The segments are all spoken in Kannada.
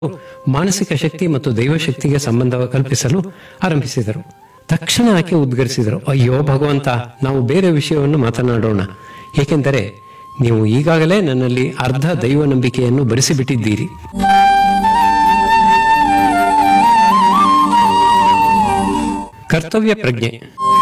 ಮಾನಸಿಕ ಶಕ್ತಿ ಮತ್ತು ದೈವಶಕ್ತಿಗೆ ಸಂಬಂಧ ಕಲ್ಪಿಸಲು ಆರಂಭಿಸಿದರು ತಕ್ಷಣ ಆಕೆ ಉದ್ಗರಿಸಿದರು ಅಯ್ಯೋ ಭಗವಂತ ನಾವು ಬೇರೆ ವಿಷಯವನ್ನು ಮಾತನಾಡೋಣ ಏಕೆಂದರೆ ನೀವು ಈಗಾಗಲೇ ನನ್ನಲ್ಲಿ ಅರ್ಧ ದೈವ ನಂಬಿಕೆಯನ್ನು ಬರಿಸಿಬಿಟ್ಟಿದ್ದೀರಿ ಕರ್ತವ್ಯ ಪ್ರಜ್ಞೆ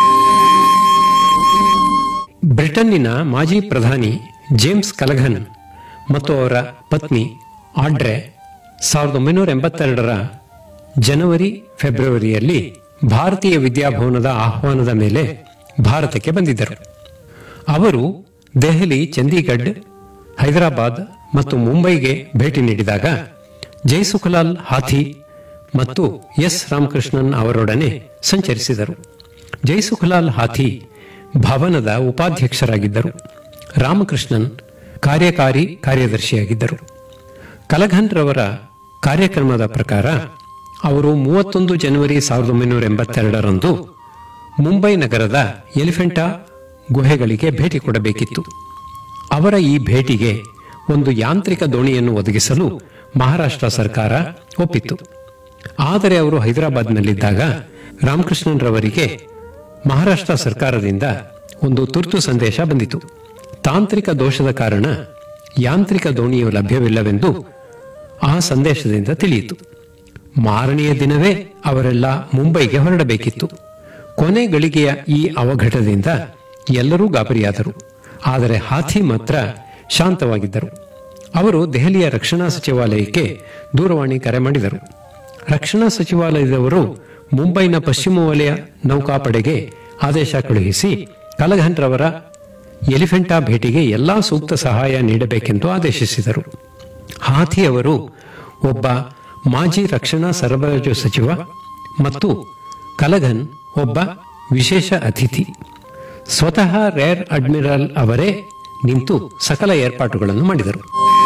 ಬ್ರಿಟನ್ನಿನ ಮಾಜಿ ಪ್ರಧಾನಿ ಜೇಮ್ಸ್ ಕಲಘನ್ ಮತ್ತು ಅವರ ಪತ್ನಿ ಆಡ್ರೆ ಸಾವಿರದ ಒಂಬೈನೂರ ಎಂಬತ್ತೆರಡರ ಜನವರಿ ಫೆಬ್ರವರಿಯಲ್ಲಿ ಭಾರತೀಯ ವಿದ್ಯಾಭವನದ ಆಹ್ವಾನದ ಮೇಲೆ ಭಾರತಕ್ಕೆ ಬಂದಿದ್ದರು ಅವರು ದೆಹಲಿ ಚಂಡೀಗಢ್ ಹೈದರಾಬಾದ್ ಮತ್ತು ಮುಂಬೈಗೆ ಭೇಟಿ ನೀಡಿದಾಗ ಜೈಸುಖಲಾಲ್ ಹಾಥಿ ಮತ್ತು ಎಸ್ ರಾಮಕೃಷ್ಣನ್ ಅವರೊಡನೆ ಸಂಚರಿಸಿದರು ಜೈಸುಖಲಾಲ್ ಹಾಥಿ ಭವನದ ಉಪಾಧ್ಯಕ್ಷರಾಗಿದ್ದರು ರಾಮಕೃಷ್ಣನ್ ಕಾರ್ಯಕಾರಿ ಕಾರ್ಯದರ್ಶಿಯಾಗಿದ್ದರು ಕಲಘನ್ ರವರ ಕಾರ್ಯಕ್ರಮದ ಪ್ರಕಾರ ಅವರು ಮೂವತ್ತೊಂದು ಜನವರಿ ಸಾವಿರದ ಒಂಬೈನೂರ ಎಂಬತ್ತೆರಡರಂದು ಮುಂಬೈ ನಗರದ ಎಲಿಫೆಂಟಾ ಗುಹೆಗಳಿಗೆ ಭೇಟಿ ಕೊಡಬೇಕಿತ್ತು ಅವರ ಈ ಭೇಟಿಗೆ ಒಂದು ಯಾಂತ್ರಿಕ ದೋಣಿಯನ್ನು ಒದಗಿಸಲು ಮಹಾರಾಷ್ಟ್ರ ಸರ್ಕಾರ ಒಪ್ಪಿತ್ತು ಆದರೆ ಅವರು ಹೈದರಾಬಾದ್ನಲ್ಲಿದ್ದಾಗ ರಾಮಕೃಷ್ಣನ್ ರವರಿಗೆ ಮಹಾರಾಷ್ಟ್ರ ಸರ್ಕಾರದಿಂದ ಒಂದು ತುರ್ತು ಸಂದೇಶ ಬಂದಿತು ತಾಂತ್ರಿಕ ದೋಷದ ಕಾರಣ ಯಾಂತ್ರಿಕ ದೋಣಿಯು ಲಭ್ಯವಿಲ್ಲವೆಂದು ಆ ಸಂದೇಶದಿಂದ ತಿಳಿಯಿತು ಮಾರನೆಯ ದಿನವೇ ಅವರೆಲ್ಲ ಮುಂಬೈಗೆ ಹೊರಡಬೇಕಿತ್ತು ಕೊನೆ ಗಳಿಗೆಯ ಈ ಅವಘಟದಿಂದ ಎಲ್ಲರೂ ಗಾಬರಿಯಾದರು ಆದರೆ ಹಾಥಿ ಮಾತ್ರ ಶಾಂತವಾಗಿದ್ದರು ಅವರು ದೆಹಲಿಯ ರಕ್ಷಣಾ ಸಚಿವಾಲಯಕ್ಕೆ ದೂರವಾಣಿ ಕರೆ ಮಾಡಿದರು ರಕ್ಷಣಾ ಸಚಿವಾಲಯದವರು ಮುಂಬೈನ ಪಶ್ಚಿಮ ವಲಯ ನೌಕಾಪಡೆಗೆ ಆದೇಶ ಕಳುಹಿಸಿ ಕಲಘನ್ ರವರ ಎಲಿಫೆಂಟಾ ಭೇಟಿಗೆ ಎಲ್ಲಾ ಸೂಕ್ತ ಸಹಾಯ ನೀಡಬೇಕೆಂದು ಆದೇಶಿಸಿದರು ಹಾಥಿ ಅವರು ಒಬ್ಬ ಮಾಜಿ ರಕ್ಷಣಾ ಸರಬರಾಜು ಸಚಿವ ಮತ್ತು ಕಲಘನ್ ಒಬ್ಬ ವಿಶೇಷ ಅತಿಥಿ ಸ್ವತಃ ರೇರ್ ಅಡ್ಮಿರಲ್ ಅವರೇ ನಿಂತು ಸಕಲ ಏರ್ಪಾಟುಗಳನ್ನು ಮಾಡಿದರು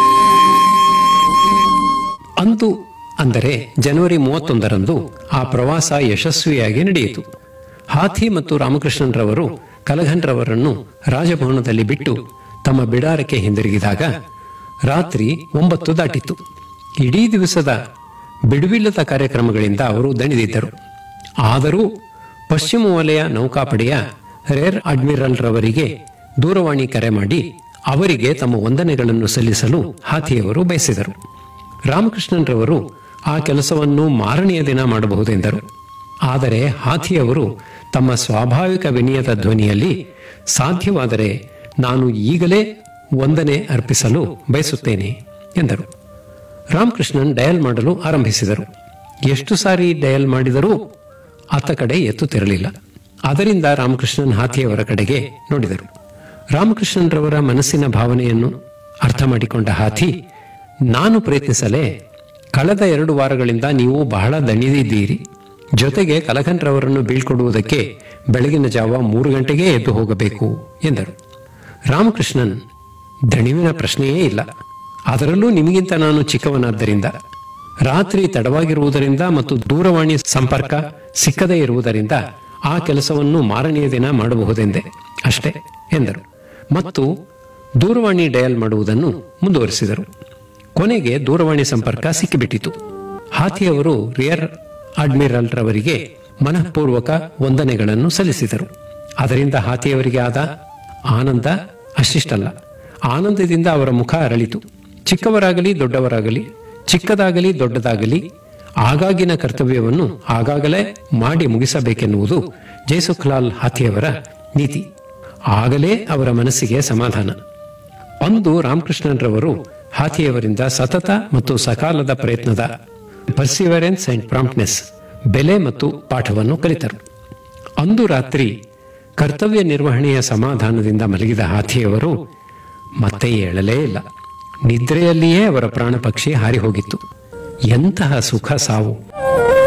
ಅಂದು ಅಂದರೆ ಜನವರಿ ಮೂವತ್ತೊಂದರಂದು ಆ ಪ್ರವಾಸ ಯಶಸ್ವಿಯಾಗಿ ನಡೆಯಿತು ಹಾಥಿ ಮತ್ತು ರಾಮಕೃಷ್ಣನ್ ರವರು ಕಲಘನ್ ರವರನ್ನು ರಾಜಭವನದಲ್ಲಿ ಬಿಟ್ಟು ತಮ್ಮ ಬಿಡಾರಕ್ಕೆ ಹಿಂದಿರುಗಿದಾಗ ರಾತ್ರಿ ಒಂಬತ್ತು ದಾಟಿತ್ತು ಇಡೀ ದಿವಸದ ಬಿಡುವಿಲ್ಲದ ಕಾರ್ಯಕ್ರಮಗಳಿಂದ ಅವರು ದಣಿದಿದ್ದರು ಆದರೂ ಪಶ್ಚಿಮ ವಲಯ ನೌಕಾಪಡೆಯ ರೇರ್ ಅಡ್ಮಿರಲ್ ರವರಿಗೆ ದೂರವಾಣಿ ಕರೆ ಮಾಡಿ ಅವರಿಗೆ ತಮ್ಮ ವಂದನೆಗಳನ್ನು ಸಲ್ಲಿಸಲು ಹಾಥಿಯವರು ಬಯಸಿದರು ರಾಮಕೃಷ್ಣನ್ ರವರು ಆ ಕೆಲಸವನ್ನು ಮಾರನೆಯ ದಿನ ಮಾಡಬಹುದೆಂದರು ಆದರೆ ಹಾಥಿಯವರು ತಮ್ಮ ಸ್ವಾಭಾವಿಕ ವಿನಯದ ಧ್ವನಿಯಲ್ಲಿ ಸಾಧ್ಯವಾದರೆ ನಾನು ಈಗಲೇ ವಂದನೆ ಅರ್ಪಿಸಲು ಬಯಸುತ್ತೇನೆ ಎಂದರು ರಾಮಕೃಷ್ಣನ್ ಡಯಲ್ ಮಾಡಲು ಆರಂಭಿಸಿದರು ಎಷ್ಟು ಸಾರಿ ಡಯಲ್ ಮಾಡಿದರೂ ಆತ ಕಡೆ ಎತ್ತುತ್ತಿರಲಿಲ್ಲ ಅದರಿಂದ ರಾಮಕೃಷ್ಣನ್ ಹಾಥಿಯವರ ಕಡೆಗೆ ನೋಡಿದರು ರಾಮಕೃಷ್ಣನ್ ರವರ ಮನಸ್ಸಿನ ಭಾವನೆಯನ್ನು ಅರ್ಥ ಮಾಡಿಕೊಂಡ ಹಾಥಿ ನಾನು ಪ್ರಯತ್ನಿಸಲೇ ಕಳೆದ ಎರಡು ವಾರಗಳಿಂದ ನೀವು ಬಹಳ ದಣಿದಿದ್ದೀರಿ ಜೊತೆಗೆ ಕಲಕನ್ ರವರನ್ನು ಬೀಳ್ಕೊಡುವುದಕ್ಕೆ ಬೆಳಗಿನ ಜಾವ ಮೂರು ಗಂಟೆಗೆ ಎದ್ದು ಹೋಗಬೇಕು ಎಂದರು ರಾಮಕೃಷ್ಣನ್ ದಣಿವಿನ ಪ್ರಶ್ನೆಯೇ ಇಲ್ಲ ಅದರಲ್ಲೂ ನಿಮಗಿಂತ ನಾನು ಚಿಕ್ಕವನಾದ್ದರಿಂದ ರಾತ್ರಿ ತಡವಾಗಿರುವುದರಿಂದ ಮತ್ತು ದೂರವಾಣಿ ಸಂಪರ್ಕ ಸಿಕ್ಕದೇ ಇರುವುದರಿಂದ ಆ ಕೆಲಸವನ್ನು ಮಾರನೆಯ ದಿನ ಮಾಡಬಹುದೆಂದೆ ಅಷ್ಟೇ ಎಂದರು ಮತ್ತು ದೂರವಾಣಿ ಡಯಲ್ ಮಾಡುವುದನ್ನು ಮುಂದುವರಿಸಿದರು ಕೊನೆಗೆ ದೂರವಾಣಿ ಸಂಪರ್ಕ ಸಿಕ್ಕಿಬಿಟ್ಟಿತು ಹಾಥಿಯವರು ರಿಯರ್ ಅಡ್ಮಿರಲ್ ರವರಿಗೆ ಮನಃಪೂರ್ವಕ ವಂದನೆಗಳನ್ನು ಸಲ್ಲಿಸಿದರು ಅದರಿಂದ ಹಾಥಿಯವರಿಗೆ ಆದ ಆನಂದ ಅಷ್ಟಿಷ್ಟಲ್ಲ ಆನಂದದಿಂದ ಅವರ ಮುಖ ಅರಳಿತು ಚಿಕ್ಕವರಾಗಲಿ ದೊಡ್ಡವರಾಗಲಿ ಚಿಕ್ಕದಾಗಲಿ ದೊಡ್ಡದಾಗಲಿ ಆಗಾಗಿನ ಕರ್ತವ್ಯವನ್ನು ಆಗಾಗಲೇ ಮಾಡಿ ಮುಗಿಸಬೇಕೆನ್ನುವುದು ಜಯಸುಖಲಾಲ್ ಹಾಥಿಯವರ ನೀತಿ ಆಗಲೇ ಅವರ ಮನಸ್ಸಿಗೆ ಸಮಾಧಾನ ಅಂದು ರಾಮಕೃಷ್ಣನ್ ರವರು ಹಾಥಿಯವರಿಂದ ಸತತ ಮತ್ತು ಸಕಾಲದ ಪ್ರಯತ್ನದ ಪರ್ಸಿವರೆನ್ಸ್ ಅಂಡ್ ಪ್ರಾಂಪ್ಟ್ನೆಸ್ ಬೆಲೆ ಮತ್ತು ಪಾಠವನ್ನು ಕಲಿತರು ಅಂದು ರಾತ್ರಿ ಕರ್ತವ್ಯ ನಿರ್ವಹಣೆಯ ಸಮಾಧಾನದಿಂದ ಮಲಗಿದ ಹಾಥಿಯವರು ಮತ್ತೆ ಏಳಲೇ ಇಲ್ಲ ನಿದ್ರೆಯಲ್ಲಿಯೇ ಅವರ ಪ್ರಾಣ ಪಕ್ಷಿ ಹಾರಿ ಹೋಗಿತ್ತು ಎಂತಹ ಸುಖ ಸಾವು